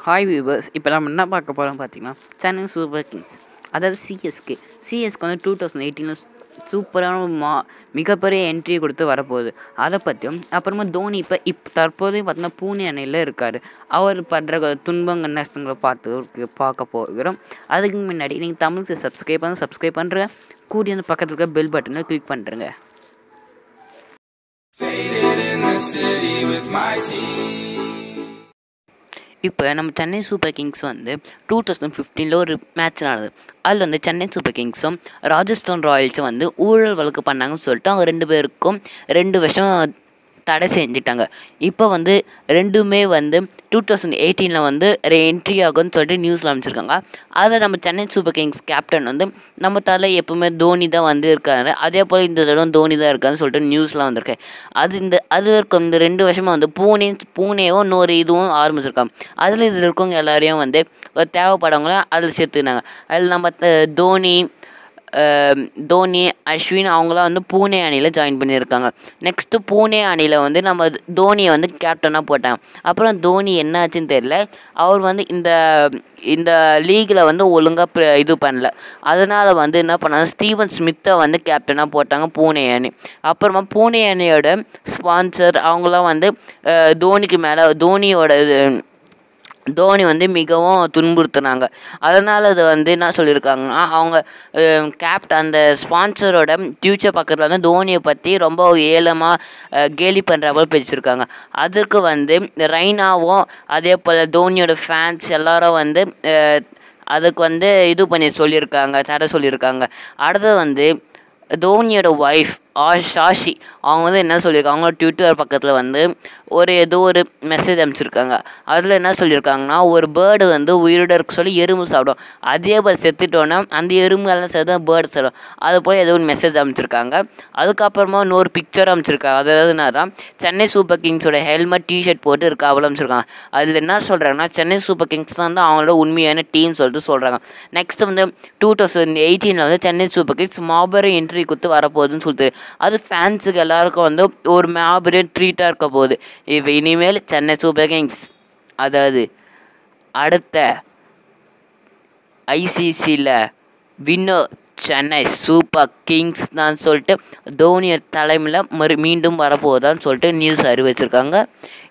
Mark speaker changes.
Speaker 1: Hi viewers இப்போ நம்ம என்ன பார்க்க போகிறோம் பார்த்தீங்கன்னா சென்னை சூப்பர் கிங்ஸ் அதாவது சிஎஸ்கே சிஎஸ்கே வந்து டூ தௌசண்ட் எயிட்டீனில் சூப்பரான மா மிகப்பெரிய என்ட்ரி கொடுத்து வரப்போகுது அதை பற்றியும் அப்புறமா தோனி இப்போ இப்போ தற்போதையும் பார்த்தீங்கன்னா பூனே அணையில் இருக்கார் அவர் படுற துன்பங்கள் நஷ்டங்களை பார்த்து பார்க்க போகிறோம் அதுக்கு முன்னாடி நீங்கள் தமிழுக்கு சப்ஸ்கிரைப் பண்ண சப்ஸ்கிரைப் பண்ணுறேன் கூடிய அந்த பக்கத்தில் இருக்க பெல் பட்டனை கிளிக் பண்ணுறேங்க
Speaker 2: Faded in the city with my team.
Speaker 1: இப்போ நம்ம சென்னை சூப்பர் கிங்ஸ் வந்து டூ தௌசண்ட் ஃபிஃப்டீனில் ஒரு மேட்ச் நடந்தது அதில் வந்து சென்னை சூப்பர் கிங்ஸும் ராஜஸ்தான் ராயல்ஸும் வந்து ஊழல் வழக்கு பண்ணாங்கன்னு சொல்லிட்டு அவங்க ரெண்டு பேருக்கும் ரெண்டு வருஷம் தடை செஞ்சிட்டாங்க இப்போ வந்து ரெண்டுமே வந்து டூ தௌசண்ட் எயிட்டீனில் வந்து என்ட்ரி ஆகும்னு சொல்லிட்டு நியூஸில் அமைச்சிருக்காங்க அதில் நம்ம சென்னை சூப்பர் கிங்ஸ் கேப்டன் வந்து நம்ம தலை எப்பவுமே தோனி தான் வந்து இருக்காரு அதே போல் இந்த தடவை தோனி தான் இருக்காருன்னு சொல்லிட்டு நியூஸ்லாம் வந்திருக்கு அது இந்த அது இருக்கும் இந்த ரெண்டு வருஷமாக வந்து பூனே பூனேவும் இன்னொரு இதுவும் ஆரம்பிச்சிருக்காங்க அதில் இதில் இருக்கவங்க எல்லாரையும் வந்து தேவைப்படவங்களும் அதில் சேர்த்துனாங்க அதில் நம்ம த- தோனி அஹ், தோனி அஸ்வின் அவங்களாம் வந்து பூனே அணியில் ஜாயின் பண்ணியிருக்காங்க நெக்ஸ்ட்டு பூனே அணியில் வந்து நம்ம தோனியை வந்து கேப்டனாக போட்டாங்க அப்புறம் தோனி என்ன ஆச்சுன்னு தெரியல அவர் வந்து இந்த இந்த லீகில் வந்து ஒழுங்காக இது பண்ணல அதனால் வந்து என்ன பண்ணாங்க ஸ்டீவன் ஸ்மித்தை வந்து கேப்டனாக போட்டாங்க பூனே அணி அப்புறமா பூனே அணியோட ஸ்பான்சர் அவங்களாம் வந்து அஹ், தோனிக்கு மேலே தோனியோட இது தோனி வந்து மிகவும் துன்புறுத்துனாங்க அதனால் அது வந்து என்ன சொல்லியிருக்காங்கன்னா அவங்க கேப்ட் அந்த ஸ்பான்சரோட ஃப்யூச்சர் பக்கத்தில் வந்து தோனியை பற்றி ரொம்ப ஏளமாக கேலி பண்ணுற மாதிரி பேசியிருக்காங்க அதற்கு வந்து ரெய்னாவும் அதே போல் தோனியோட ஃபேன்ஸ் எல்லாரும் வந்து அஹ், அதுக்கு வந்து இது பண்ணி சொல்லியிருக்காங்க தர சொல்லியிருக்காங்க அடுத்தது வந்து தோனியோட ஒய்ஃப் ஷாஷி அவங்க வந்து என்ன சொல்லியிருக்காங்க அவங்க ட்விட்டர் பக்கத்தில் வந்து ஒரு ஏதோ ஒரு மெசேஜ் அனுப்பிச்சிருக்காங்க அதில் என்ன சொல்லியிருக்காங்கன்னா ஒரு பேர்டு வந்து உயிரோட இருக்க சொல்லி எறும்பு சாப்பிடும் அதே போல் செத்துட்டோன்னா அந்த எறும்பு எல்லாம் சேர்த்து பேர்டு சாப்பிடும் அது போல் ஏதோ ஒரு மெசேஜ் அனுப்பிச்சிருக்காங்க அதுக்கப்புறமா இன்னொரு பிக்சர் அனுப்பிச்சிருக்காங்க அதாவது என்னன்னா சென்னை சூப்பர் கிங்ஸோட ஹெல்மெட் டிஷர்ட் போட்டு இருக்க அவ்வளோ அனுப்பிச்சிருக்காங்க அதில் என்ன சொல்கிறாங்கன்னா சென்னை சூப்பர் கிங்ஸ் தான் வந்து அவங்களோட உண்மையான டீம் சொல்லிட்டு சொல்கிறாங்க நெக்ஸ்ட் வந்து டூ தௌசண்ட் எயிட்டீனில் வந்து சென்னை சூப்பர் கிங்ஸ் மாபெரும் என்ட்ரி கொடுத்து வரப்போகுதுன்னு சொல்லிட்டு அது ஃபேன்ஸுக்கு எல்லாருக்கும் வந்து ஒரு மாபெரும் ட்ரீட்டாக இருக்க போகுது இப்போ இனிமேல் சென்னை சூப்பர் கிங்ஸ் அதாவது அடுத்த ஐசிசியில் வின்னர் சென்னை சூப்பர் கிங்ஸ் தான் சொல்லிட்டு தோனியோட தலைமையில் மறு மீண்டும் வரப்போகுதான்னு சொல்லிட்டு நியூஸ் அறிவிச்சிருக்காங்க